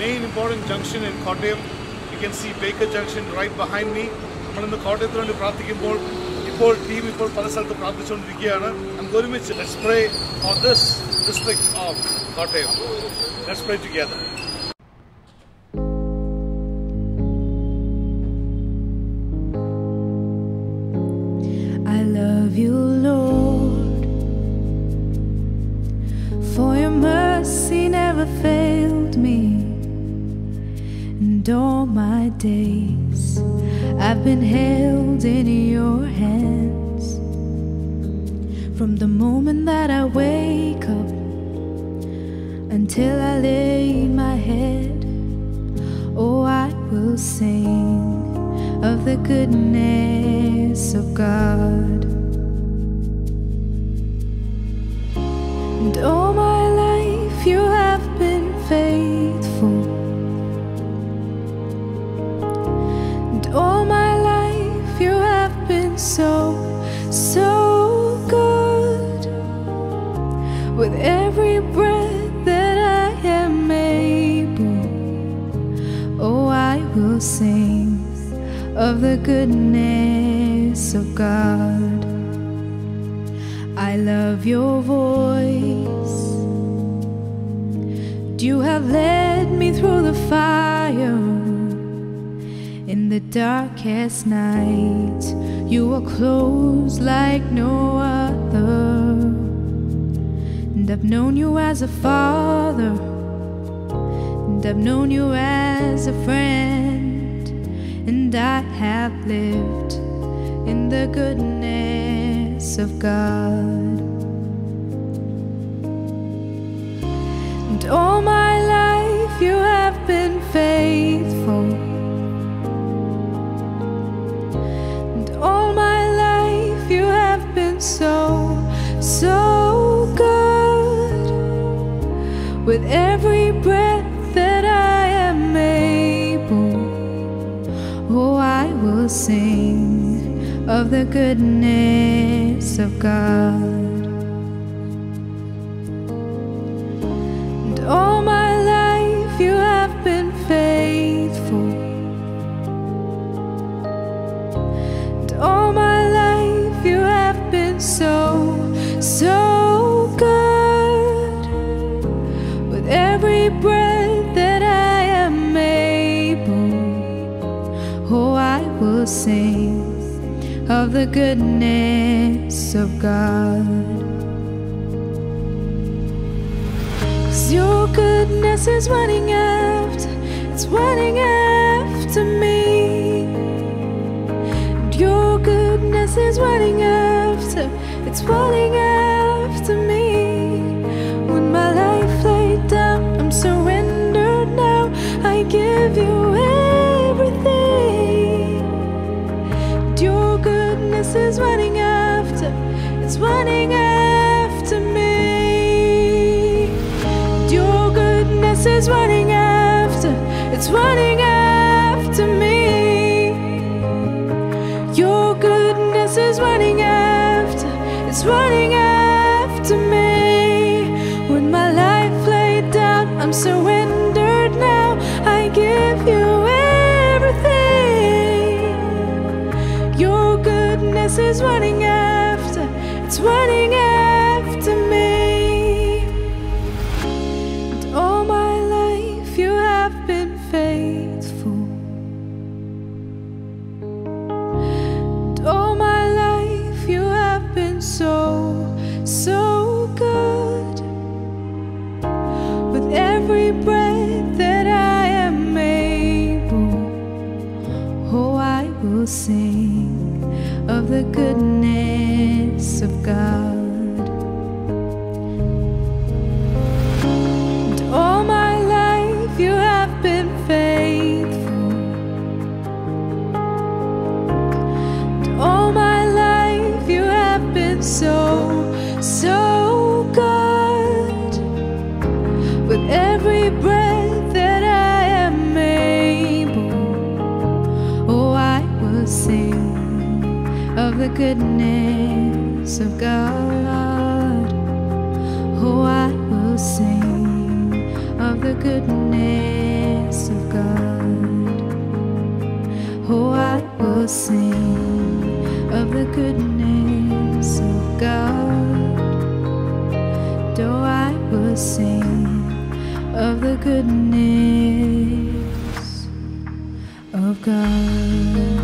main important junction in Kottayam. You can see Baker Junction right behind me. നമ്മളിന്ന് കോട്ടയത്തിന് വേണ്ടി പ്രാർത്ഥിക്കുമ്പോൾ ഇപ്പോൾ team ഇപ്പോൾ പല സ്ഥലത്ത് പ്രാർത്ഥിച്ചുകൊണ്ടിരിക്കുകയാണ് നമുക്ക് ഒരുമിച്ച് let's pray for this district of Kottayam let's pray together I love you, Lord, for your mercy never failed me. And all my days I've been held in your hands. From the moment that I wake up until I lay my head, oh, I will sing of the goodness of God. And all my life you have been faithful. And all my life you have been so, so good. With every breath that I am able, oh, I will sing of the goodness of God. I love your voice. You have led me through the fire. In the darkest night, you were close like no other. And I've known you as a father, and I've known you as a friend, and I have lived in the goodness of God. And all my life you have been faithful. And all my life you have been so, so good. With every breath that I am able, oh, I will sing of the goodness of God. And all my life you have been faithful. And all my life you have been so, so good. With every breath that I am able, oh, I will sing of the goodness of God. Cause your goodness is running after, it's running after me. And your goodness is running after, it's running after me. When my life laid down, I'm surrendered now. I give you everything. And your goodness is running after, it's running after me. And your goodness is running after, it's running after me. Your goodness is running after, it's running after me. When my life laid down, I'm surrendered now. I give you everything. Your goodness is running after, it's running after me. And all my life you have been faithful. And all my life you have been so, so good. With every breath that I am able, oh, I will sing of the goodness of God. And all my life you have been faithful. And all my life you have been so, so good. With every breath that I am able, oh, I will sing of the goodness of God. Oh, I will sing of the goodness will sing of the goodness of God. Though I will sing of the goodness of God.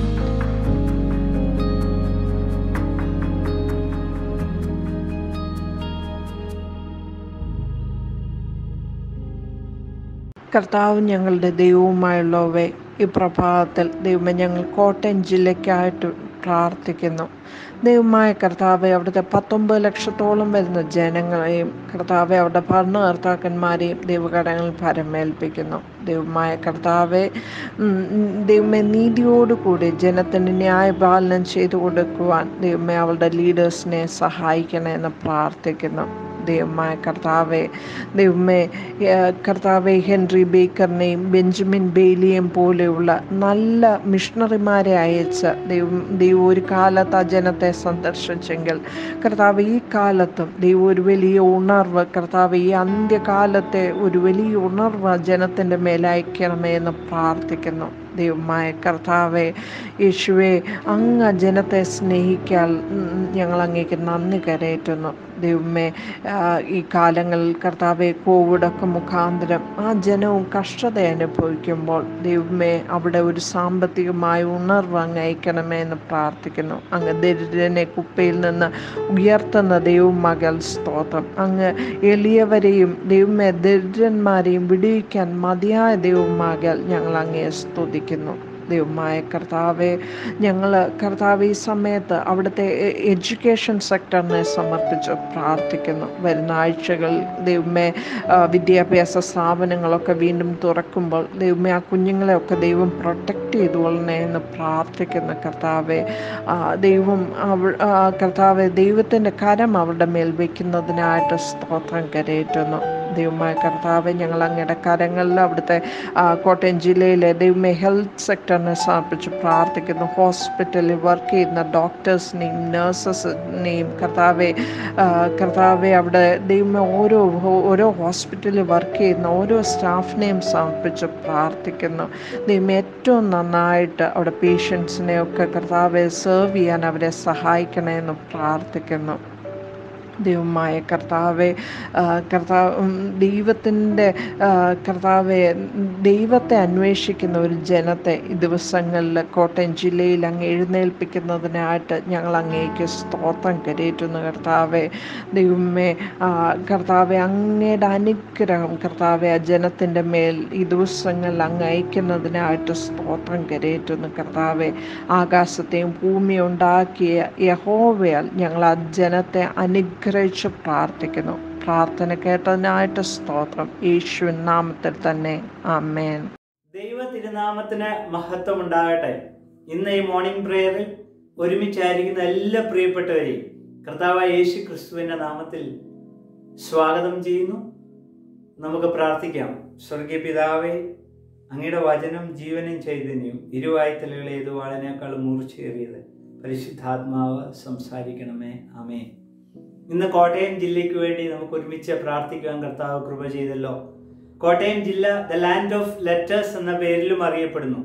കർത്താവ് ഞങ്ങളുടെ ദൈവവുമായുള്ളവേ ഈ പ്രഭാതത്തിൽ ദൈവമേ ഞങ്ങൾ കോട്ടയം ജില്ലയ്ക്കായിട്ട് പ്രാർത്ഥിക്കുന്നു ദൈവമായ കർത്താവെ അവിടുത്തെ പത്തൊമ്പത് ലക്ഷത്തോളം വരുന്ന ജനങ്ങളെയും കർത്താവെ അവരുടെ ഭരണകർത്താക്കന്മാരെയും ദൈവഘടകങ്ങളിൽ പരമേൽപ്പിക്കുന്നു ദൈവമായ കർത്താവെ ഉം, ഉം, ദൈവമേ നീതിയോടുകൂടി ജനത്തിന് ന്യായപാലനം ചെയ്തു കൊടുക്കുവാൻ ദൈവമേ അവളുടെ ലീഡേഴ്സിനെ സഹായിക്കണമെന്ന് പ്രാർത്ഥിക്കുന്നു ദൈവമായ കർത്താവെ ദൈവമേ ഏഹ് കർത്താവെ ഹെൻറി ബേക്കറിനെയും ബെഞ്ചമിൻ ബെയിലിയെയും പോലെയുള്ള നല്ല മിഷണറിമാരെ അയച്ച് ദൈവം ദൈവം ഒരു കാലത്ത് ആ ജനത്തെ സന്ദർശിച്ചെങ്കിൽ കർത്താവ് ഈ കാലത്തും ദൈവം ഒരു വലിയ ഉണർവ് കർത്താവ് ഈ അന്ത്യകാലത്തെ ഒരു വലിയ ഉണർവ് ജനത്തിൻ്റെ മേൽ അയക്കണമേ എന്ന് പ്രാർത്ഥിക്കുന്നു ദൈവമായ കർത്താവെ യേശുവെ അങ്ങ് ആ ജനത്തെ സ്നേഹിക്കാൻ ഉം, ഞങ്ങൾ അങ്ങേക്ക് നന്ദി കരയറ്റുന്നു ദൈവമേ ആ, ഈ കാലങ്ങളിൽ കർത്താവെ കോവിഡൊക്കെ മുഖാന്തരം ആ ജനവും കഷ്ടത അനുഭവിക്കുമ്പോൾ ദൈവമേ അവിടെ ഒരു സാമ്പത്തികമായ ഉണർവ് അങ്ങ് അയക്കണമേ എന്ന് പ്രാർത്ഥിക്കുന്നു അങ്ങ് ദരിദ്രനെ കുപ്പയിൽ നിന്ന് ഉയർത്തുന്ന ദൈവം മകൾ സ്തോത്രം അങ്ങ് എളിയവരെയും ദൈവമേ ദരിദ്രന്മാരെയും വിടുവിക്കാൻ മതിയായ ദൈവം മകൾ ഞങ്ങൾ അങ്ങേ സ്തുതിക്കുന്നു ദൈവമായ കർത്താവെ ഞങ്ങൾ കർത്താവ് ഈ സമയത്ത് അവിടുത്തെ എ- എഡ്യൂക്കേഷൻ സെക്ടറിനെ സമർപ്പിച്ച് പ്രാർത്ഥിക്കുന്നു വരുന്ന ആഴ്ചകൾ ദൈവമേ ആ, വിദ്യാഭ്യാസ സ്ഥാപനങ്ങളൊക്കെ വീണ്ടും തുറക്കുമ്പോൾ ദൈവമേ ആ കുഞ്ഞുങ്ങളെയൊക്കെ ദൈവം പ്രൊട്ടക്റ്റ് ചെയ്തുകൊള്ളണേ എന്ന് പ്രാർത്ഥിക്കുന്നു കർത്താവെ ആ, ദൈവം അവ ആ, കർത്താവെ ദൈവത്തിൻ്റെ കരം അവരുടെ മേൽ വയ്ക്കുന്നതിനായിട്ട് സ്തോത്രം കരയേറ്റുന്നു ദൈവമായ കർത്താവ് ഞങ്ങൾ അങ്ങയുടെ കരങ്ങളിൽ അവിടുത്തെ ആ, കോട്ടയം ജില്ലയിലെ ദൈവമേ ഹെൽത്ത് സെക്ടറിനെ സമർപ്പിച്ച് പ്രാർത്ഥിക്കുന്നു ഹോസ്പിറ്റലിൽ വർക്ക് ചെയ്യുന്ന ഡോക്ടേഴ്സിനെയും നഴ്സസിനെയും കർത്താവെ ആ, കർത്താവെ അവിടെ ദൈവമേ ഓരോ ഓരോ ഹോസ്പിറ്റലിൽ വർക്ക് ചെയ്യുന്ന ഓരോ സ്റ്റാഫിനെയും സമർപ്പിച്ച് പ്രാർത്ഥിക്കുന്നു ദൈവം ഏറ്റവും നന്നായിട്ട് അവിടെ പേഷ്യൻസിനെയൊക്കെ കർത്താവെ സെർവ് ചെയ്യാൻ അവരെ സഹായിക്കണേ എന്ന് പ്രാർത്ഥിക്കുന്നു ദൈവമായ കർത്താവെ ആ, കർത്താവ് ഉം, ദൈവത്തിൻ്റെ ആ, കർത്താവെ ദൈവത്തെ അന്വേഷിക്കുന്ന ഒരു ജനത്തെ ഈ ദിവസങ്ങളിൽ കോട്ടയം ജില്ലയിൽ അങ്ങ് എഴുന്നേൽപ്പിക്കുന്നതിനായിട്ട് ഞങ്ങൾ അങ്ങേക്ക് സ്തോത്രം കരയേറ്റുന്നു കർത്താവെ ദൈവമേ ആ, കർത്താവെ അങ്ങയുടെ അനുഗ്രഹം കർത്താവെ ആ ജനത്തിൻ്റെ മേൽ ഈ ദിവസങ്ങളിൽ അങ്ങ് അയക്കുന്നതിനായിട്ട് സ്തോത്രം കരയേറ്റുന്നു കർത്താവെ ആകാശത്തെയും ഭൂമിയും ഉണ്ടാക്കിയ യഹോവയാൽ ഞങ്ങൾ ആ ജനത്തെ അനുഗ്രഹിച്ച് പ്രാർത്ഥിക്കുന്നു പ്രാർത്ഥന കേട്ടതിനായിട്ട് സ്തോത്രം യേശുവിൻ നാമത്തിൽ തന്നെ ആമേൻ ദൈവ തിരുനാമത്തിന് മഹത്വം ഉണ്ടാകട്ടെ ഇന്ന് ഈ മോർണിംഗ് പ്രേയറിൽ ഒരുമിച്ചായിരിക്കുന്ന എല്ലാ പ്രിയപ്പെട്ടവരെയും കർത്താവായ യേശു ക്രിസ്തുവിന്റെ നാമത്തിൽ സ്വാഗതം ചെയ്യുന്നു നമുക്ക് പ്രാർത്ഥിക്കാം സ്വർഗീയ പിതാവേ അങ്ങയുടെ വചനം ജീവനും ചൈതന്യവും ഇരുവായ്ത്തലുകൾ ഏതു വാളിനേക്കാളും മൂർച്ചയേറിയത് പരിശുദ്ധാത്മാവ് സംസാരിക്കണമേ ആമേ ഇന്ന് കോട്ടയം ജില്ലയ്ക്ക് വേണ്ടി നമുക്ക് ഒരുമിച്ച് പ്രാർത്ഥിക്കാൻ കർത്താവ് കൃപ ചെയ്തല്ലോ കോട്ടയം ജില്ല ദ ലാൻഡ് ഓഫ് ലെറ്റേഴ്സ് എന്ന പേരിലും അറിയപ്പെടുന്നു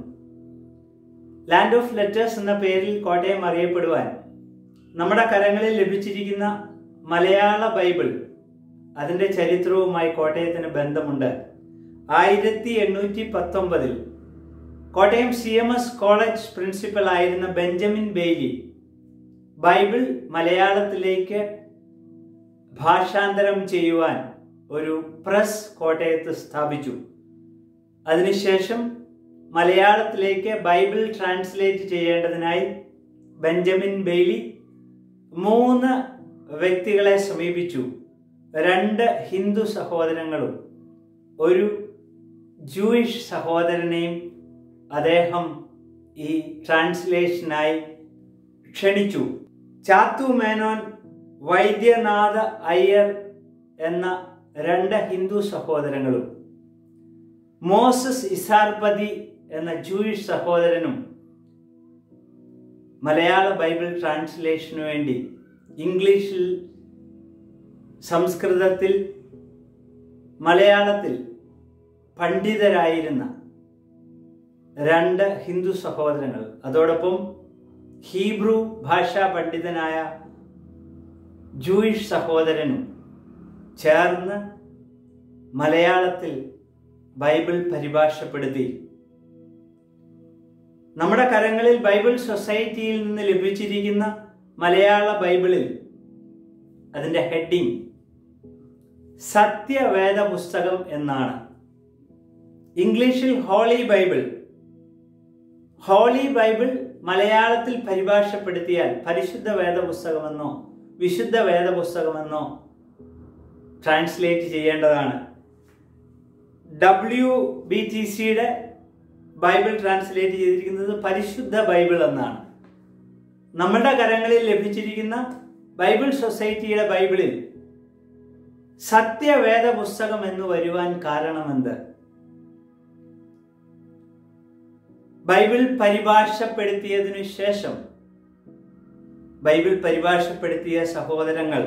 ലാൻഡ് ഓഫ് ലെറ്റേഴ്സ് എന്ന പേരിൽ കോട്ടയം അറിയപ്പെടുവാൻ നമ്മുടെ കരങ്ങളിൽ ലഭിച്ചിരിക്കുന്ന മലയാള ബൈബിൾ അതിൻ്റെ ചരിത്രവുമായി കോട്ടയത്തിന് ബന്ധമുണ്ട് ആയിരത്തി എണ്ണൂറ്റി പത്തൊമ്പതിൽ Kottayam C M S college principal ആയിരുന്ന ബെഞ്ചമിൻ ബെയ്ലി ബൈബിൾ മലയാളത്തിലേക്ക് ഭാഷാന്തരം ചെയ്യുവാൻ ഒരു പ്രസ് കോട്ടയത്ത് സ്ഥാപിച്ചു അതിനുശേഷം മലയാളത്തിലേക്ക് ബൈബിൾ ട്രാൻസ്ലേറ്റ് ചെയ്യേണ്ടതിനായി ബെഞ്ചമിൻ ബെയ്ലി മൂന്ന് വ്യക്തികളെ സമീപിച്ചു രണ്ട് ഹിന്ദു സഹോദരങ്ങളും ഒരു ജൂയിഷ് സഹോദരനെയും അദ്ദേഹം ഈ ട്രാൻസ്ലേഷനായി ക്ഷണിച്ചു ചാത്തു മേനോൻ വൈദ്യനാഥ അയ്യർ എന്ന രണ്ട് ഹിന്ദു സഹോദരങ്ങളും മോസസ് ഇസാർപതി എന്ന ജൂയിഷ് സഹോദരനും മലയാള ബൈബിൾ ട്രാൻസ്ലേഷനു വേണ്ടി ഇംഗ്ലീഷിൽ സംസ്കൃതത്തിൽ മലയാളത്തിൽ പണ്ഡിതരായിരുന്ന രണ്ട് ഹിന്ദു സഹോദരങ്ങൾ അതോടൊപ്പം ഹീബ്രു ഭാഷാ പണ്ഡിതനായ ജൂയിഷ് സഹോദരനും ചേർന്ന് മലയാളത്തിൽ ബൈബിൾ പരിഭാഷപ്പെടുത്തി നമ്മുടെ കരങ്ങളിൽ ബൈബിൾ സൊസൈറ്റിയിൽ നിന്ന് ലഭിച്ചിരിക്കുന്ന മലയാള ബൈബിളിൽ അതിൻ്റെ ഹെഡിങ് സത്യവേദ പുസ്തകം എന്നാണ് ഇംഗ്ലീഷിൽ ഹോളി ബൈബിൾ ഹോളി ബൈബിൾ മലയാളത്തിൽ പരിഭാഷപ്പെടുത്തിയാൽ പരിശുദ്ധ വേദ പുസ്തകമെന്നോ വിശുദ്ധ വേദ പുസ്തകമെന്നോ ട്രാൻസ്ലേറ്റ് ചെയ്യേണ്ടതാണ് ഡബ്ല്യു ബി ടി സിയുടെ ബൈബിൾ ട്രാൻസ്ലേറ്റ് ചെയ്തിരിക്കുന്നത് പരിശുദ്ധ ബൈബിൾ എന്നാണ് നമ്മുടെ കരങ്ങളിൽ ലഭിച്ചിരിക്കുന്ന ബൈബിൾ സൊസൈറ്റിയുടെ ബൈബിളിൽ സത്യവേദ പുസ്തകം എന്ന് വരുവാൻ കാരണമെന്ത് ബൈബിൾ പരിഭാഷപ്പെടുത്തിയതിനു ശേഷം ബൈബിൾ പരിഭാഷപ്പെടുത്തിയ സഹോദരങ്ങൾ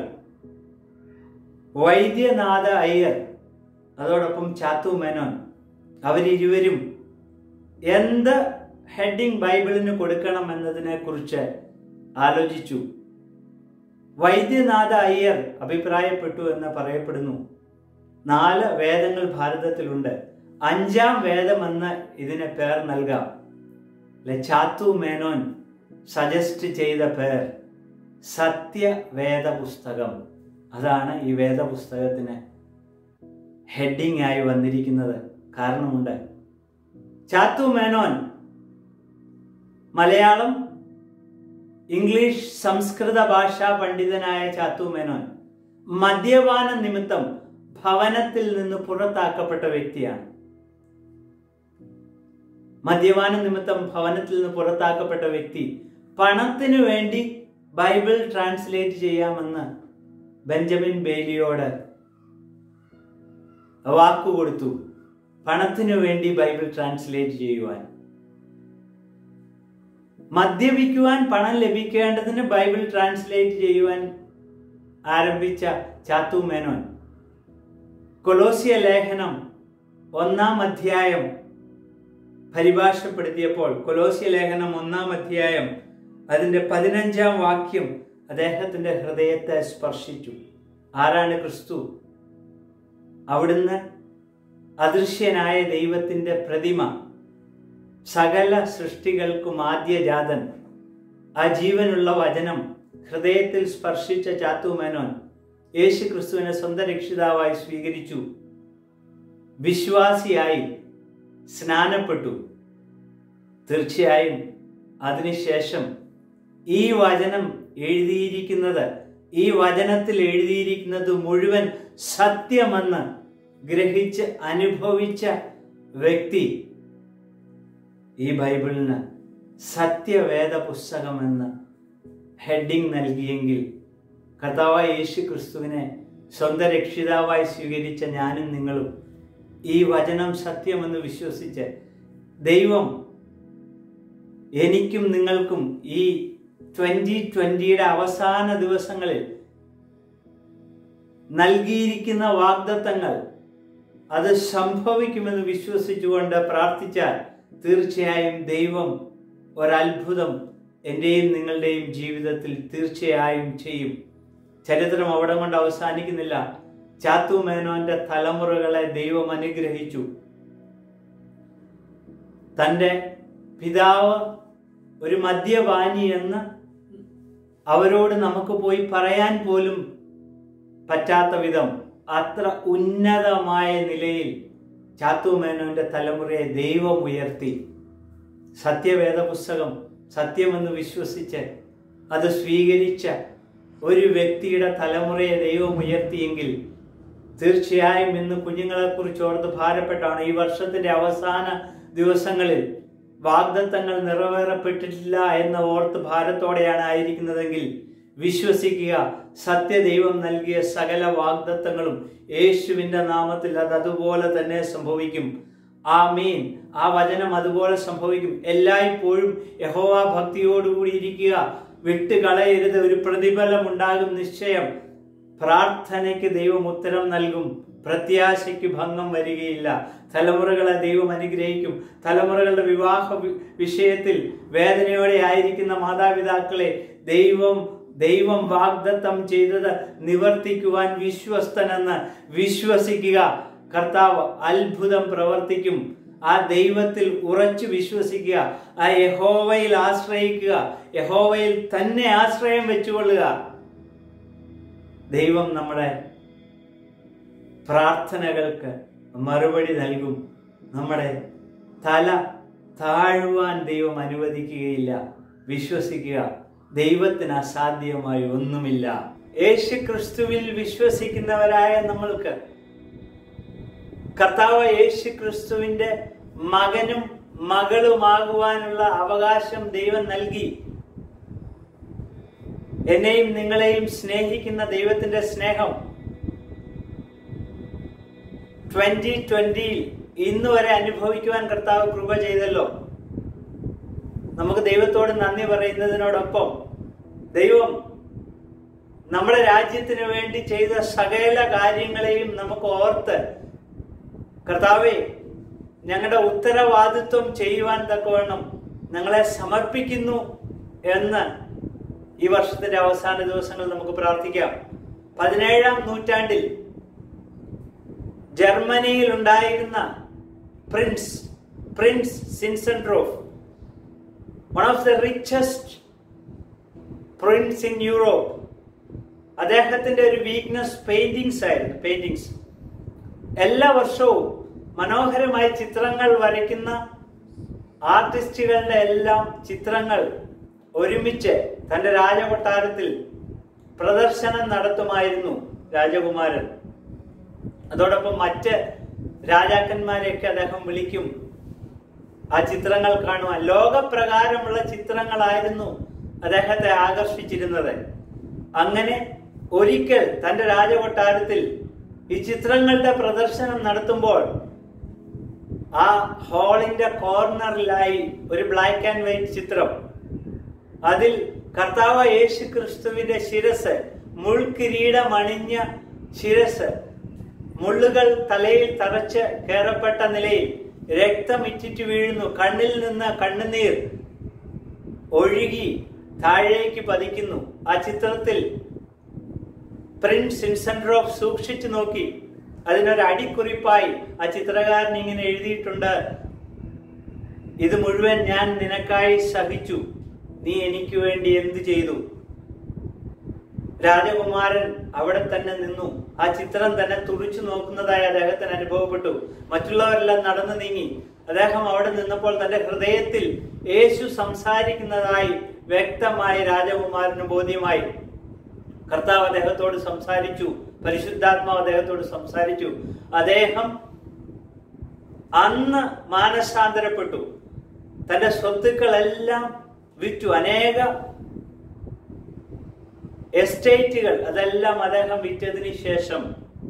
വൈദ്യനാഥ അയ്യർ അതോടൊപ്പം ചാത്തു മേനോൻ അവരിരുവരും എന്ത് ഹെഡിങ് ബൈബിളിന് കൊടുക്കണം എന്നതിനെ കുറിച്ച് ആലോചിച്ചു വൈദ്യനാഥ അയ്യർ അഭിപ്രായപ്പെട്ടു എന്ന് പറയപ്പെടുന്നു നാല് വേദങ്ങൾ ഭാരതത്തിലുണ്ട് അഞ്ചാം വേദമെന്ന് ഇതിന് പേർ നൽകാം ചാത്തു മേനോൻ സജസ്റ്റ് ചെയ്ത പേർ സത്യവേദ പുസ്തകം അതാണ് ഈ വേദപുസ്തകത്തിന് ഹെഡിങ് ആയി വന്നിരിക്കുന്നത് കാരണമുണ്ട് ചാത്തു മേനോൻ മലയാളം ഇംഗ്ലീഷ് സംസ്കൃത ഭാഷാ പണ്ഡിതനായ ചാത്തു മേനോൻ മദ്യപാന നിമിത്തം ഭവനത്തിൽ നിന്ന് പുറത്താക്കപ്പെട്ട വ്യക്തിയാണ് മദ്യപാന നിമിത്തം ഭവനത്തിൽ നിന്ന് പുറത്താക്കപ്പെട്ട വ്യക്തി പണത്തിനു വേണ്ടി ബൈബിൾ ട്രാൻസ്ലേറ്റ് ചെയ്യാമെന്ന് ബെഞ്ചമിൻ ബേലിയോട് വാക്കുകൊടുത്തു പണത്തിനു വേണ്ടി ബൈബിൾ ട്രാൻസ്ലേറ്റ് ചെയ്യുവാൻ മദ്യപിക്കുവാൻ പണം ലഭിക്കേണ്ടതിന് ബൈബിൾ ട്രാൻസ്ലേറ്റ് ചെയ്യുവാൻ ആരംഭിച്ച ചാത്തു മേനോൻ കൊലോസിയ ലേഖനം ഒന്നാം അധ്യായം പരിഭാഷപ്പെടുത്തിയപ്പോൾ കൊലോസിയ ലേഖനം ഒന്നാം അധ്യായം അതിൻ്റെ പതിനഞ്ചാം വാക്യം അദ്ദേഹത്തിൻ്റെ ഹൃദയത്തെ സ്പർശിച്ചു ആരാണ് ക്രിസ്തു അവിടുന്ന് അദൃശ്യനായ ദൈവത്തിൻ്റെ പ്രതിമ സകല സൃഷ്ടികൾക്കും ആദ്യജാതൻ ആ ജീവനുള്ള വചനം ഹൃദയത്തിൽ സ്പർശിച്ച ചാത്തു മേനോൻ യേശു ക്രിസ്തുവിനെ സ്വന്തം രക്ഷിതാവായി സ്വീകരിച്ചു വിശ്വാസിയായി സ്നാനപ്പെട്ടു തീർച്ചയായും അതിനുശേഷം ഈ വചനം എഴുതിയിരിക്കുന്നത് ഈ വചനത്തിൽ എഴുതിയിരിക്കുന്നത് മുഴുവൻ സത്യമെന്ന് ഗ്രഹിച്ച് അനുഭവിച്ച വ്യക്തി ഈ ബൈബിളിന് സത്യവേദ പുസ്തകമെന്ന് ഹെഡിങ് നൽകിയെങ്കിൽ കർത്താവായ യേശു ക്രിസ്തുവിനെ സ്വന്തം രക്ഷിതാവായി സ്വീകരിച്ച ഞാനും നിങ്ങളും ഈ വചനം സത്യമെന്ന് വിശ്വസിച്ച് ദൈവം എനിക്കും നിങ്ങൾക്കും ഈ ട്വൻ്റി ട്വൻ്റിയുടെ അവസാന ദിവസങ്ങളിൽ നൽകിയിരിക്കുന്ന വാഗ്ദത്തങ്ങൾ അത് സംഭവിക്കുമെന്ന് വിശ്വസിച്ചുകൊണ്ട് പ്രാർത്ഥിച്ചാൽ തീർച്ചയായും ദൈവം ഒരത്ഭുതം എൻ്റെയും നിങ്ങളുടെയും ജീവിതത്തിൽ തീർച്ചയായും ചെയ്യും ചരിത്രം അവിടെ കൊണ്ട് അവസാനിക്കുന്നില്ല ചാത്തു മേനോന്റെ തലമുറകളെ ദൈവം അനുഗ്രഹിച്ചു തൻ്റെ പിതാവ് ഒരു മദ്യപാനി എന്ന് അവരോട് നമുക്ക് പോയി പറയാൻ പോലും പറ്റാത്ത വിധം അത്ര ഉന്നതമായ നിലയിൽ ചാത്തു മേനോന്റെ തലമുറയെ ദൈവം ഉയർത്തി സത്യവേദ പുസ്തകം സത്യമെന്ന് വിശ്വസിച്ച് അത് സ്വീകരിച്ച ഒരു വ്യക്തിയുടെ തലമുറയെ ദൈവം ഉയർത്തിയെങ്കിൽ തീർച്ചയായും ഇന്ന് കുഞ്ഞുങ്ങളെക്കുറിച്ച് ഓർത്ത് ഭാരപ്പെട്ടാണ് ഈ വർഷത്തിന്റെ അവസാന ദിവസങ്ങളിൽ വാഗ്ദത്തങ്ങൾ നിറവേറപ്പെട്ടിട്ടില്ല എന്ന ഓർത്ത് ഭാരത്തോടെയാണ് ആയിരിക്കുന്നതെങ്കിൽ വിശ്വസിക്കുക സത്യദൈവം നൽകിയ സകല വാഗ്ദത്തങ്ങളും യേശുവിൻ്റെ നാമത്തിൽ അത് അതുപോലെ തന്നെ സംഭവിക്കും ആ മീൻ ആ വചനം അതുപോലെ സംഭവിക്കും എല്ലായ്പ്പോഴും യഹോവ ഭക്തിയോടുകൂടി ഇരിക്കുക വിട്ടുകളയരുത് ഒരു പ്രതിഫലം ഉണ്ടാകും നിശ്ചയം പ്രാർത്ഥനയ്ക്ക് ദൈവം ഉത്തരം നൽകും പ്രത്യാശയ്ക്ക് ഭംഗം വരികയില്ല തലമുറകളെ ദൈവം അനുഗ്രഹിക്കും തലമുറകളുടെ വിവാഹ വി- വിഷയത്തിൽ വേദനയോടെ ആയിരിക്കുന്ന മാതാപിതാക്കളെ ദൈവം ദൈവം വാഗ്ദത്തം ചെയ്തത് നിവർത്തിക്കുവാൻ വിശ്വസ്തനെന്ന് വിശ്വസിക്കുക കർത്താവ് അത്ഭുതം പ്രവർത്തിക്കും ആ ദൈവത്തിൽ ഉറച്ചു വിശ്വസിക്കുക ആ യഹോവയിൽ ആശ്രയിക്കുക യഹോവയിൽ തന്നെ ആശ്രയം വെച്ചുകൊള്ളുക ദൈവം നമ്മുടെ പ്രാർത്ഥനകൾക്ക് മറുപടി നൽകും നമ്മുടെ തല താഴുവാൻ ദൈവം അനുവദിക്കുകയില്ല വിശ്വസിക്കുക ദൈവത്തിന് അസാധ്യമായി ഒന്നുമില്ല യേശു ക്രിസ്തുവിൽ വിശ്വസിക്കുന്നവരായ നമ്മൾക്ക് കർത്താവ് യേശു ക്രിസ്തുവിന്റെ മകനും മകളുമാകുവാനുള്ള അവകാശം ദൈവം നൽകി എന്നെയും നിങ്ങളെയും സ്നേഹിക്കുന്ന ദൈവത്തിന്റെ സ്നേഹം ട്വന്റി ട്വന്റിയിൽ ഇന്ന് വരെ അനുഭവിക്കുവാൻ കർത്താവ് കൃപ ചെയ്തല്ലോ നമുക്ക് ദൈവത്തോട് നന്ദി പറയുന്നതിനോടൊപ്പം ദൈവം നമ്മുടെ രാജ്യത്തിന് വേണ്ടി ചെയ്ത സകല കാര്യങ്ങളെയും നമുക്ക് ഓർത്ത് കർത്താവെ ഞങ്ങളുടെ ഉത്തരവാദിത്വം ചെയ്യുവാൻ തക്കവണ്ണം ഞങ്ങളെ സമർപ്പിക്കുന്നു എന്ന് ഈ വർഷത്തിന്റെ അവസാന ദിവസങ്ങൾ നമുക്ക് പ്രാർത്ഥിക്കാം പതിനേഴാം നൂറ്റാണ്ടിൽ ജർമ്മനിയിൽ ഉണ്ടായിരുന്ന prince prince Zinzendorf one of the richest prince in Europe അദ്ദേഹത്തിന്റെ ഒരു വീക്ക്നെസ് പെയിന്റിങ്സ് ആയിരുന്നു പെയിന്റിങ്സ് എല്ലാ വർഷവും മനോഹരമായ ചിത്രങ്ങൾ വരയ്ക്കുന്ന ആർട്ടിസ്റ്റുകളുടെ എല്ലാം ചിത്രങ്ങൾ ഒരുമിച്ച് തന്റെ രാജകൊട്ടാരത്തിൽ പ്രദർശനം നടത്തുമായിരുന്നു രാജകുമാരൻ അതോടൊപ്പം മറ്റ് രാജാക്കന്മാരെയൊക്കെ അദ്ദേഹം വിളിക്കും ആ ചിത്രങ്ങൾ കാണുവാൻ ലോകപ്രകാരമുള്ള ചിത്രങ്ങളായിരുന്നു അദ്ദേഹത്തെ ആകർഷിച്ചിരുന്നത് അങ്ങനെ ഒരിക്കൽ തന്റെ രാജകൊട്ടാരത്തിൽ ഈ ചിത്രങ്ങളുടെ പ്രദർശനം നടത്തുമ്പോൾ ആ ഹാളിന്റെ കോർണറിലായി ഒരു ബ്ലാക്ക് ആൻഡ് വൈറ്റ് ചിത്രം അതിൽ കർത്താവ് യേശു ക്രിസ്തുവിന്റെ ശിരസ് മുൾക്കിരീടം അണിഞ്ഞ ശിരസ് മുള്ളുകൾ തലയിൽ തറച്ച് കയറപ്പെട്ട നിലയിൽ രക്തം ഇറ്റിറ്റ് വീഴുന്നു കണ്ണിൽ നിന്ന് കണ്ണുനീർ ഒഴുകി താഴേക്ക് പതിക്കുന്നു ആ ചിത്രത്തിൽ പ്രിൻസ് ഇൻസെൻട്രോഫ് സൂക്ഷിച്ചു നോക്കി അതിനൊരു അടിക്കുറിപ്പായി ആ ചിത്രകാരൻ ഇങ്ങനെ എഴുതിയിട്ടുണ്ട് ഇത് മുഴുവൻ ഞാൻ നിനക്കായി സഹിച്ചു നീ എനിക്ക് വേണ്ടി എന്ത് ചെയ്തു രാജകുമാരൻ അവിടെ തന്നെ നിന്നു ആ ചിത്രം തന്നെ തുറിച്ചു നോക്കുന്നതായി അദ്ദേഹത്തിന് അനുഭവപ്പെട്ടു മറ്റുള്ളവരെല്ലാം നടന്നു നീങ്ങി അദ്ദേഹം അവിടെ നിന്നപ്പോൾ തന്റെ ഹൃദയത്തിൽ യേശു സംസാരിക്കുന്നതായി വ്യക്തമായി രാജകുമാരന് ബോധ്യമായി കർത്താവ് അദ്ദേഹത്തോട് സംസാരിച്ചു പരിശുദ്ധാത്മാവ് അദ്ദേഹത്തോട് സംസാരിച്ചു അദ്ദേഹം അന്ന് മാനസാന്തരപ്പെട്ടു തന്റെ സ്വത്തുക്കളെല്ലാം വിറ്റു അനേക എസ്റ്റേറ്റുകൾ അതെല്ലാം അദ്ദേഹം വിറ്റതിന് ശേഷം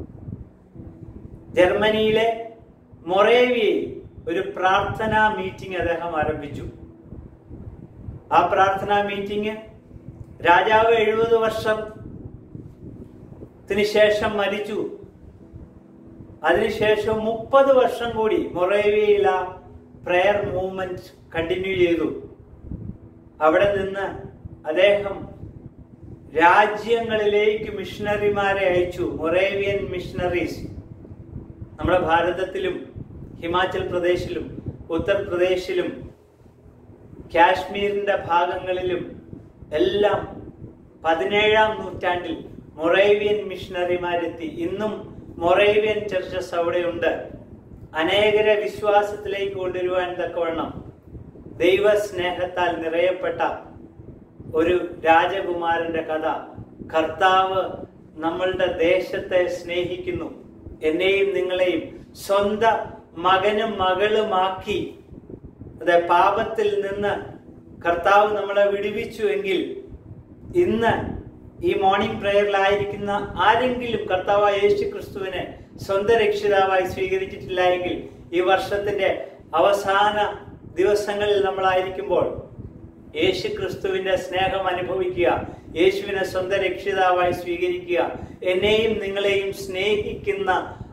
ജർമ്മനിയിലെ മൊറേവിയയിൽ ഒരു പ്രാർത്ഥനാ മീറ്റിംഗ് അദ്ദേഹം ആരംഭിച്ചു ആ പ്രാർത്ഥനാ മീറ്റിംഗ് രാജാവ് എഴുപത് വർഷത്തിന് ശേഷം മരിച്ചു അതിനുശേഷം മുപ്പത് വർഷം കൂടി മൊറേവിയയിൽ ആ പ്രെയർ മൂവ്മെന്റ് കണ്ടിന്യൂ ചെയ്തു അവിടെ നിന്ന് അദ്ദേഹം രാജ്യങ്ങളിലേക്ക് മിഷണറിമാരെ അയച്ചു മൊറേവിയൻ മിഷണറീസ് നമ്മുടെ ഭാരതത്തിലും ഹിമാചൽ പ്രദേശിലും ഉത്തർപ്രദേശിലും കാശ്മീരിന്റെ ഭാഗങ്ങളിലും എല്ലാം പതിനേഴാം നൂറ്റാണ്ടിൽ മൊറേവിയൻ മിഷണറിമാരെത്തി ഇന്നും മൊറേവിയൻ ചർച്ചസ് അവിടെയുണ്ട് അനേകരെ വിശ്വാസത്തിലേക്ക് കൊണ്ടുവരുവാൻ തക്കവണ്ണം ദൈവസ്നേഹത്താൽ നിറയപ്പെട്ട ഒരു രാജകുമാരന്റെ കഥ കർത്താവ് നമ്മളുടെ ദേശത്തെ സ്നേഹിക്കുന്നു എന്നെയും നിങ്ങളെയും സ്വന്തം മകനും മകളുമാക്കി അതെ പാപത്തിൽ നിന്ന് കർത്താവ് നമ്മളെ വിടുവിച്ചു എങ്കിൽ ഇന്ന് ഈ മോർണിംഗ് പ്രേയറിലായിരിക്കുന്ന ആരെങ്കിലും കർത്താവ് യേശു ക്രിസ്തുവിനെ സ്വന്തം രക്ഷിതാവായി സ്വീകരിച്ചിട്ടില്ല എങ്കിൽ ഈ വർഷത്തിന്റെ അവസാന ദിവസങ്ങളിൽ നമ്മളായിരിക്കുമ്പോൾ യേശു ക്രിസ്തുവിന്റെ സ്നേഹം അനുഭവിക്കുക യേശുവിനെ സ്വന്തം രക്ഷിതാവായി സ്വീകരിക്കുക എന്നെയും നിങ്ങളെയും സ്നേഹിക്കുന്ന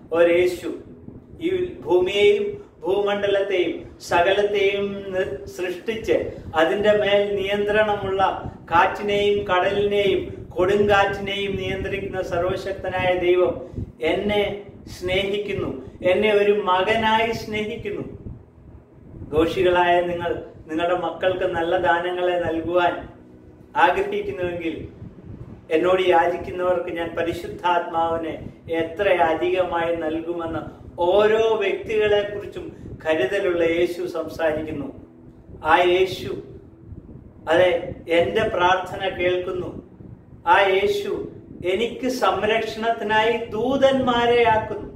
ഒരേശു ഈ ഭൂമിയെയും ഭൂമണ്ഡലത്തെയും സകലത്തെയും നി- സൃഷ്ടിച്ച് അതിന്റെ മേൽ നിയന്ത്രണമുള്ള കാറ്റിനെയും കടലിനെയും കൊടുങ്കാറ്റിനെയും നിയന്ത്രിക്കുന്ന സർവശക്തനായ ദൈവം എന്നെ സ്നേഹിക്കുന്നു എന്നെ ഒരു മകനായി സ്നേഹിക്കുന്നു ദോഷികളായ നിങ്ങൾ നിങ്ങളുടെ മക്കൾക്ക് നല്ല ദാനങ്ങളെ നൽകുവാൻ ആഗ്രഹിക്കുന്നുവെങ്കിൽ എന്നോട് യാചിക്കുന്നവർക്ക് ഞാൻ പരിശുദ്ധാത്മാവിനെ എത്ര അധികമായി നൽകുമെന്ന് ഓരോ വ്യക്തികളെ കുറിച്ചും കരുതലുള്ള യേശു സംസാരിക്കുന്നു ആ യേശു അതെ എന്റെ പ്രാർത്ഥന കേൾക്കുന്നു ആ യേശു എനിക്ക് സംരക്ഷണത്തിനായി ദൂതന്മാരെ ആക്കുന്നു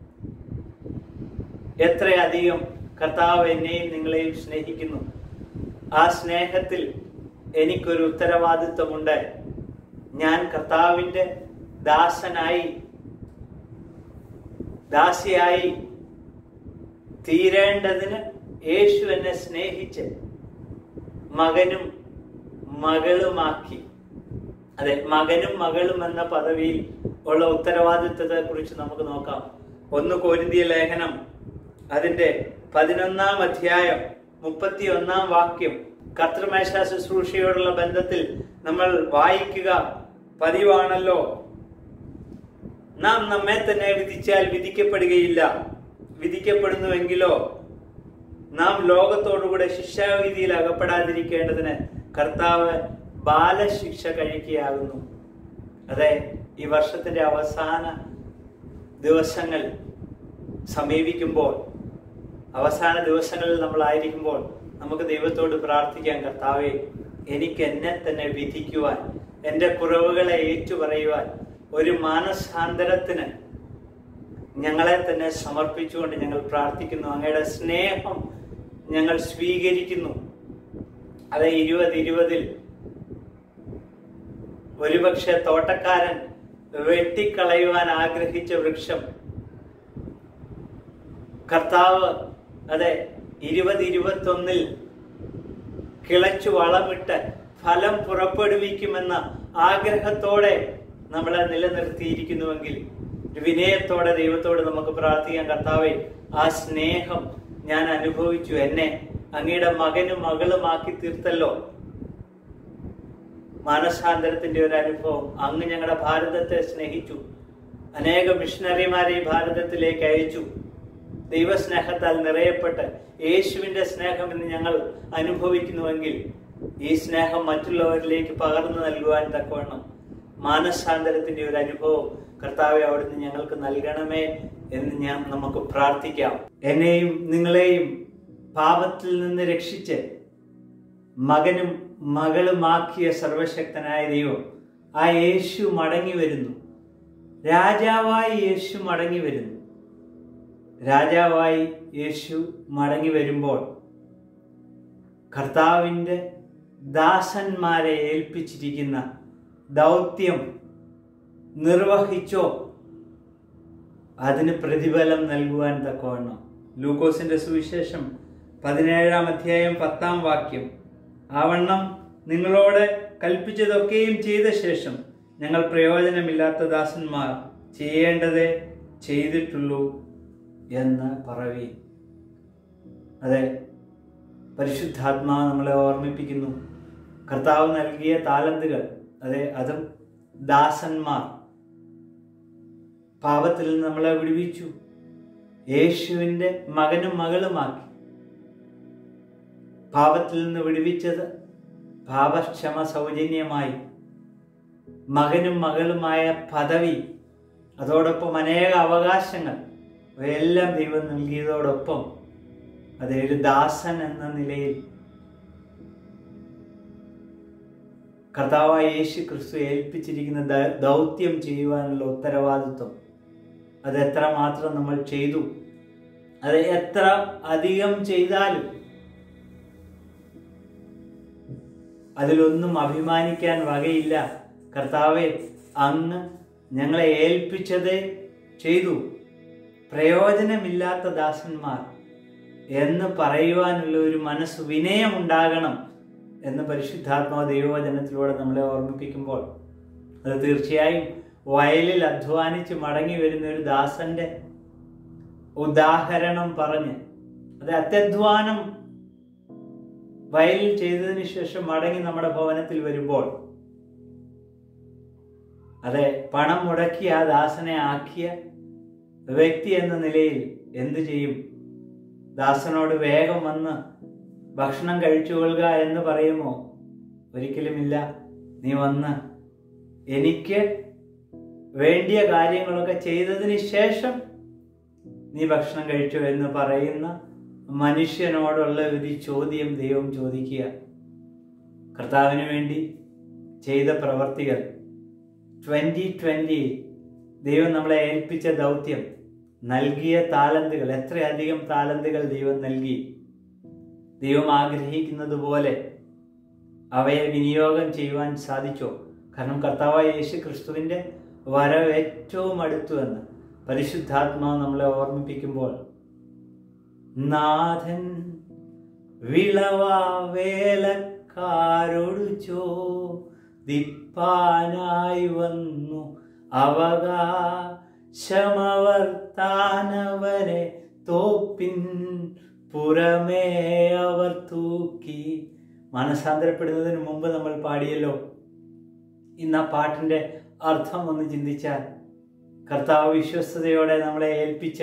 എത്രയധികം കർത്താവ് എന്നെയും നിങ്ങളെയും സ്നേഹിക്കുന്നു ആ സ്നേഹത്തിൽ എനിക്കൊരു ഉത്തരവാദിത്വമുണ്ട് ഞാൻ കർത്താവിൻ്റെ ദാസനായി ദാസിയായി തീരേണ്ടതിന് യേശു എന്നെ സ്നേഹിച്ച് മകനും മകളുമാക്കി അതെ മകനും മകളും എന്ന പദവിയിൽ ഉള്ള ഉത്തരവാദിത്വത്തെ കുറിച്ച് നമുക്ക് നോക്കാം ഒന്ന് കോരിന്തിയ ലേഖനം അതിന്റെ പതിനൊന്നാം അധ്യായം മുപ്പത്തി ഒന്നാം വാക്യം കർത്തൃമേശ ശുശ്രൂഷയോടുള്ള ബന്ധത്തിൽ നമ്മൾ വായിക്കുക പതിവാണല്ലോ നാം നമ്മെ തന്നെ വിധിച്ചാൽ വിധിക്കപ്പെടുകയില്ല വിധിക്കപ്പെടുന്നുവെങ്കിലോ നാം ലോകത്തോടുകൂടെ ശിക്ഷാവിധിയിൽ അകപ്പെടാതിരിക്കേണ്ടതിന് കർത്താവ് ബാലശിക്ഷ കഴിക്കുകയാകുന്നു അതെ ഈ വർഷത്തിന്റെ അവസാന ദിവസങ്ങൾ സമീപിക്കുമ്പോൾ അവസാന ദിവസങ്ങളിൽ നമ്മളായിരിക്കുമ്പോൾ നമുക്ക് ദൈവത്തോട് പ്രാർത്ഥിക്കാം കർത്താവെ എനിക്ക് എന്നെ തന്നെ വിധിക്കുവാൻ എൻ്റെ കുറവുകളെ ഏറ്റുപറയുവാൻ ഒരു മാനസാന്തരത്തിന് ഞങ്ങളെ തന്നെ സമർപ്പിച്ചുകൊണ്ട് ഞങ്ങൾ പ്രാർത്ഥിക്കുന്നു അങ്ങയുടെ സ്നേഹം ഞങ്ങൾ സ്വീകരിക്കുന്നു അത് ഇരുപത് ഇരുപതിൽ ഒരുപക്ഷെ തോട്ടക്കാരൻ വെട്ടിക്കളയുവാൻ ആഗ്രഹിച്ച വൃക്ഷം കർത്താവ് അതെ ഇരുപത് ഇരുപത്തൊന്നിൽ കിളച്ചു വളമിട്ട് ഫലം പുറപ്പെടുവിക്കുമെന്ന ആഗ്രഹത്തോടെ നമ്മളെ നിലനിർത്തിയിരിക്കുന്നുവെങ്കിൽ ഒരു വിനയത്തോടെ ദൈവത്തോട് നമുക്ക് പ്രാർത്ഥിക്കാൻ കർത്താവെ ആ സ്നേഹം ഞാൻ അനുഭവിച്ചു എന്നെ അങ്ങയുടെ മകനും മകളുമാക്കി തീർത്തല്ലോ മാനസാന്തരത്തിന്റെ ഒരു അനുഭവം അങ്ങ് ഞങ്ങളുടെ ഭാരതത്തെ സ്നേഹിച്ചു അനേക മിഷണറിമാരെ ഈ ഭാരതത്തിലേക്ക് അയച്ചു ദൈവസ്നേഹത്താൽ നിറയപ്പെട്ട് യേശുവിന്റെ സ്നേഹം ഇന്ന് ഞങ്ങൾ അനുഭവിക്കുന്നുവെങ്കിൽ ഈ സ്നേഹം മറ്റുള്ളവരിലേക്ക് പകർന്നു നൽകുവാൻ തക്കവണ്ണം മാനസാന്തരത്തിന്റെ ഒരു അനുഭവം കർത്താവെ അവിടുന്ന് ഞങ്ങൾക്ക് നൽകണമേ എന്ന് ഞാൻ നമുക്ക് പ്രാർത്ഥിക്കാം എന്നെയും നിങ്ങളെയും പാപത്തിൽ നിന്ന് രക്ഷിച്ച് മകനും മകളുമാക്കിയ സർവശക്തനായ ദൈവം ആ യേശു മടങ്ങി വരുന്നു രാജാവായി യേശു മടങ്ങി വരുന്നു രാജാവായി യേശു മടങ്ങി വരുമ്പോൾ കർത്താവിൻ്റെ ദാസന്മാരെ ഏൽപ്പിച്ചിരിക്കുന്ന ദൗത്യം നിർവഹിച്ചോ അതിന് പ്രതിഫലം നൽകുവാൻ തക്കവണ്ണം ലൂക്കോസിന്റെ സുവിശേഷം പതിനേഴാം അധ്യായം പത്താം വാക്യം ആവണ്ണം നിങ്ങളോട് കൽപ്പിച്ചതൊക്കെയും ചെയ്ത ശേഷം ഞങ്ങൾ പ്രയോജനമില്ലാത്ത ദാസന്മാർ ചെയ്യേണ്ടതേ ചെയ്തിട്ടുള്ളൂ എന്ന് പറവി അതെ പരിശുദ്ധാത്മാവ് നമ്മളെ ഓർമ്മിപ്പിക്കുന്നു കർത്താവ് നൽകിയ താലന്തുകൾ അതെ അതും ദാസന്മാർ പാപത്തിൽ നിന്ന് നമ്മളെ വിടുവിച്ചു യേശുവിൻ്റെ മകനും മകളുമാക്കി പാപത്തിൽ നിന്ന് വിടുവിച്ചത് പാപക്ഷമ സൗജന്യമായി മകനും മകളുമായ പദവി അതോടൊപ്പം അനേക അവകാശങ്ങൾ ഇവയെല്ലാം ദൈവം നൽകിയതോടൊപ്പം അത് ഒരു ദാസൻ എന്ന നിലയിൽ കർത്താവായ യേശു ക്രിസ്തു ഏൽപ്പിച്ചിരിക്കുന്ന ദ- ദൗത്യം ചെയ്യുവാനുള്ള ഉത്തരവാദിത്വം അത് എത്ര മാത്രം നമ്മൾ ചെയ്തു അത് എത്ര അധികം ചെയ്താലും അതിലൊന്നും അഭിമാനിക്കാൻ വകയില്ല കർത്താവെ അങ്ങ് ഞങ്ങളെ ഏൽപ്പിച്ചതേ ചെയ്തു പ്രയോജനമില്ലാത്ത ദാസന്മാർ എന്ന് പറയുവാനുള്ള ഒരു മനസ്സ് വിനയമുണ്ടാകണം എന്ന് പരിശുദ്ധാത്മാ ദൈവവചനത്തിലൂടെ നമ്മളെ ഓർമ്മിപ്പിക്കുമ്പോൾ അത് തീർച്ചയായും വയലിൽ അധ്വാനിച്ച് മടങ്ങി വരുന്ന ഒരു ദാസന്റെ ഉദാഹരണം പറഞ്ഞ് അത് അത്യധ്വാനം വയലിൽ ചെയ്തതിന് ശേഷം മടങ്ങി നമ്മുടെ ഭവനത്തിൽ വരുമ്പോൾ അതെ പണം മുടക്കി ആ ദാസനെ ആക്കിയ വ്യക്തി എന്ന നിലയിൽ എന്തു ചെയ്യും ദാസനോട് വേഗം വന്ന് ഭക്ഷണം കഴിച്ചുകൊള്ളുക എന്ന് പറയുമോ ഒരിക്കലുമില്ല നീ വന്ന് എനിക്ക് വേണ്ടിയ കാര്യങ്ങളൊക്കെ ചെയ്തതിന് ശേഷം നീ ഭക്ഷണം കഴിച്ചു എന്ന് പറയുന്ന മനുഷ്യനോടുള്ള ഒരു ചോദ്യം ദൈവം ചോദിക്കുക കർത്താവിന് വേണ്ടി ചെയ്ത പ്രവർത്തികൾ ട്വൻ്റി ട്വൻ്റി ദൈവം നമ്മളെ ഏൽപ്പിച്ച ദൗത്യം നൽകിയ താലന്തുകൾ എത്രയധികം താലന്തുകൾ ദൈവം നൽകി ദൈവം ആഗ്രഹിക്കുന്നത് പോലെ അവയെ വിനിയോഗം ചെയ്യുവാൻ സാധിച്ചോ കാരണം കർത്താവായ യേശു ക്രിസ്തുവിൻ്റെ വരവ് ഏറ്റവും അടുത്തു എന്ന് പരിശുദ്ധാത്മാവ് നമ്മളെ ഓർമ്മിപ്പിക്കുമ്പോൾ നാഥൻ വിളവാ വേലക്കാരോട് ചോദിപ്പാനായി വന്നു അവകാശമവർത്താനവനെ തോപ്പിൻ പുറമേ അവർ തൂക്കി മനസാന്തരപ്പെടുന്നതിന് മുമ്പ് നമ്മൾ പാടിയല്ലോ ഇന്ന് ആ പാട്ടിൻ്റെ അർത്ഥം ഒന്ന് ചിന്തിച്ചാൽ കർത്താവ് വിശ്വസ്തയോടെ നമ്മളെ ഏൽപ്പിച്ച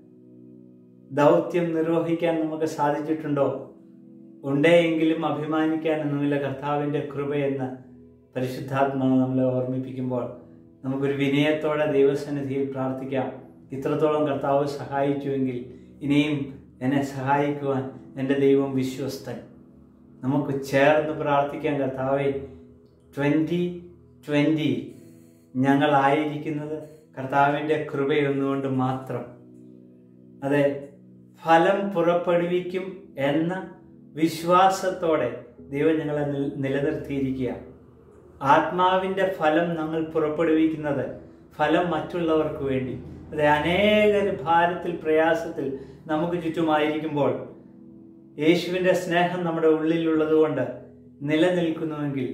ദൗത്യം നിർവഹിക്കാൻ നമുക്ക് സാധിച്ചിട്ടുണ്ടോ ഉണ്ടെങ്കിലും അഭിമാനിക്കാനൊന്നുമില്ല കർത്താവിൻ്റെ കൃപയെന്ന് പരിശുദ്ധാത്മാവ് നമ്മളെ ഓർമ്മിപ്പിക്കുമ്പോൾ നമുക്കൊരു വിനയത്തോടെ ദൈവസന്നിധിയിൽ പ്രാർത്ഥിക്കാം ഇത്രത്തോളം കർത്താവ് സഹായിച്ചുവെങ്കിൽ ഇനിയും എന്നെ സഹായിക്കുവാൻ എൻ്റെ ദൈവം വിശ്വസ്തൻ നമുക്ക് ചേർന്ന് പ്രാർത്ഥിക്കാം കർത്താവെ ട്വൻ്റി ട്വൻ്റി ഞങ്ങളായിരിക്കുന്നത് കർത്താവിൻ്റെ കൃപയൊന്നുകൊണ്ട് മാത്രം അതെ ഫലം പുറപ്പെടുവിക്കും എന്ന വിശ്വാസത്തോടെ ദൈവം ഞങ്ങളെ നിൽ- നിലനിർത്തിയിരിക്കുക ആത്മാവിൻ്റെ ഫലം ഞങ്ങൾ പുറപ്പെടുവിക്കുന്നത് ഫലം മറ്റുള്ളവർക്ക് വേണ്ടി അതെ അനേകർ ഭാരത്തിൽ പ്രയാസത്തിൽ നമുക്ക് ചുറ്റുമായിരിക്കുമ്പോൾ യേശുവിൻ്റെ സ്നേഹം നമ്മുടെ ഉള്ളിലുള്ളതുകൊണ്ട് നിലനിൽക്കുന്നുവെങ്കിൽ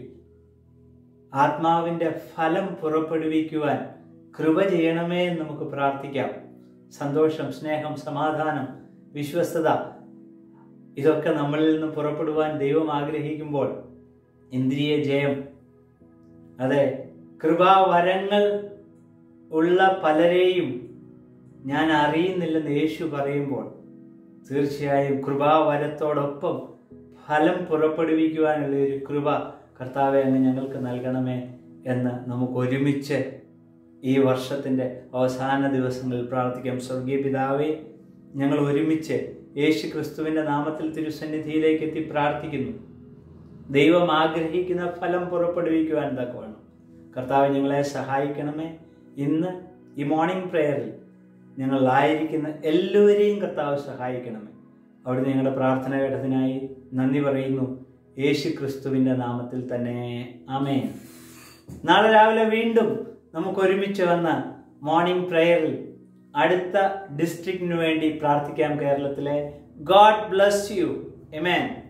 ആത്മാവിൻ്റെ ഫലം പുറപ്പെടുവിക്കുവാൻ കൃപ ചെയ്യണമേ എന്ന് നമുക്ക് പ്രാർത്ഥിക്കാം സന്തോഷം സ്നേഹം സമാധാനം വിശ്വസ്തത ഇതൊക്കെ നമ്മളിൽ നിന്ന് പുറപ്പെടുവാൻ ദൈവം ആഗ്രഹിക്കുമ്പോൾ ഇന്ദ്രിയ ജയം അതെ കൃപാവരങ്ങൾ ഉള്ള പലരെയും ഞാൻ അറിയുന്നില്ലെന്ന് യേശു പറയുമ്പോൾ തീർച്ചയായും കൃപാവരത്തോടൊപ്പം ഫലം പുറപ്പെടുവിക്കുവാനുള്ള ഒരു കൃപ കർത്താവെ അങ്ങ് ഞങ്ങൾക്ക് നൽകണമേ എന്ന് നമുക്ക് ഒരുമിച്ച് ഈ വർഷത്തിൻ്റെ അവസാന ദിവസങ്ങളിൽ പ്രാർത്ഥിക്കാം സ്വർഗീയ പിതാവേ ഞങ്ങൾ ഒരുമിച്ച് യേശു ക്രിസ്തുവിൻ്റെ നാമത്തിൽ തിരുസന്നിധിയിലേക്ക് എത്തി പ്രാർത്ഥിക്കുന്നു ദൈവം ആഗ്രഹിക്കുന്ന ഫലം പുറപ്പെടുവിക്കുവാൻ തക്കവണ്ണം കർത്താവ് ഞങ്ങളെ സഹായിക്കണമേ ഇന്ന് ഈ മോർണിംഗ് പ്രെയറിൽ ഞങ്ങളായിരിക്കുന്ന എല്ലാവരെയും കർത്താവ് സഹായിക്കണമേ അവിടുന്ന് ഞങ്ങളുടെ പ്രാർത്ഥന കേട്ടതിനായി നന്ദി പറയുന്നു യേശു ക്രിസ്തുവിൻ്റെ നാമത്തിൽ തന്നെ ആമേൻ നാളെ രാവിലെ വീണ്ടും നമുക്ക് ഒരുമിച്ച് വന്ന് മോർണിംഗ് പ്രെയറിൽ അടുത്ത ഡിസ്ട്രിക്റ്റിനു വേണ്ടി പ്രാർത്ഥിക്കാം കേരളത്തിലെ ഗോഡ് ബ്ലസ് യു എമേൻ